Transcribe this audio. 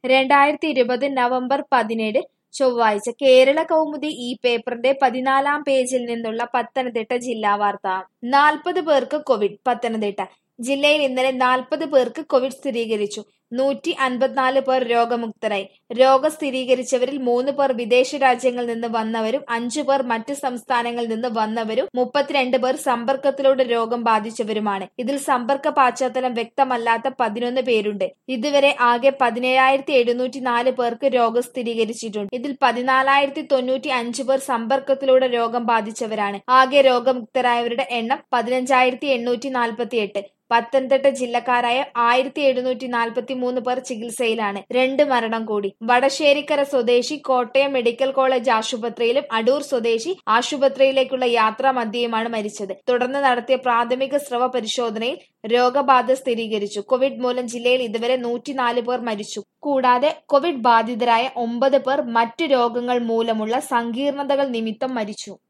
രണ്ടായിരത്തി ഇരുപത് നവംബർ പതിനേഴ് ചൊവ്വാഴ്ച കേരള കൗമുദി ഈ പേപ്പറിന്റെ പതിനാലാം പേജിൽ നിന്നുള്ള പത്തനംതിട്ട ജില്ലാ വാർത്ത നാൽപ്പത് പേർക്ക് കോവിഡ് പത്തനംതിട്ട ജില്ലയിൽ ഇന്നലെ നാൽപ്പത് പേർക്ക് കോവിഡ് സ്ഥിരീകരിച്ചു നൂറ്റി അൻപത്തിനാല് പേർ രോഗമുക്തരായി രോഗം സ്ഥിരീകരിച്ചവരിൽ മൂന്ന് പേർ വിദേശ രാജ്യങ്ങളിൽ നിന്ന് വന്നവരും അഞ്ചു പേർ മറ്റ് സംസ്ഥാനങ്ങളിൽ നിന്ന് വന്നവരും മുപ്പത്തിരണ്ട് പേർ സമ്പർക്കത്തിലൂടെ രോഗം ബാധിച്ചവരുമാണ് ഇതിൽ സമ്പർക്ക പശ്ചാത്തലം വ്യക്തമല്ലാത്ത പതിനൊന്ന് പേരുണ്ട് ഇതുവരെ ആകെ പതിനേഴായിരത്തി എഴുന്നൂറ്റി നാല് പേർക്ക് രോഗം സ്ഥിരീകരിച്ചിട്ടുണ്ട് ഇതിൽ പതിനാലായിരത്തി തൊണ്ണൂറ്റി അഞ്ച് പേർ സമ്പർക്കത്തിലൂടെ രോഗം ബാധിച്ചവരാണ് ആകെ രോഗമുക്തരായവരുടെ എണ്ണം പതിനഞ്ചായിരത്തി എണ്ണൂറ്റി നാൽപ്പത്തി എട്ട് പത്തനംതിട്ട ജില്ലക്കാരായ ആയിരത്തി എഴുന്നൂറ്റി നാൽപ്പത്തി മൂന്ന് പേർ ചികിത്സയിലാണ് രണ്ട് മരണം കൂടി വടശ്ശേരിക്കര സ്വദേശി കോട്ടയം മെഡിക്കൽ കോളേജ് ആശുപത്രിയിലും അടൂർ സ്വദേശി ആശുപത്രിയിലേക്കുള്ള യാത്രാ മധ്യയുമാണ് മരിച്ചത് തുടർന്ന് നടത്തിയ പ്രാഥമിക സ്രവ പരിശോധനയിൽ രോഗബാധ സ്ഥിരീകരിച്ചു കോവിഡ് മൂലം ജില്ലയിൽ ഇതുവരെ നൂറ്റിനാല് പേർ മരിച്ചു കൂടാതെ കോവിഡ് ബാധിതരായ ഒമ്പത് പേർ മറ്റു രോഗങ്ങൾ മൂലമുള്ള സങ്കീർണതകൾ നിമിത്തം മരിച്ചു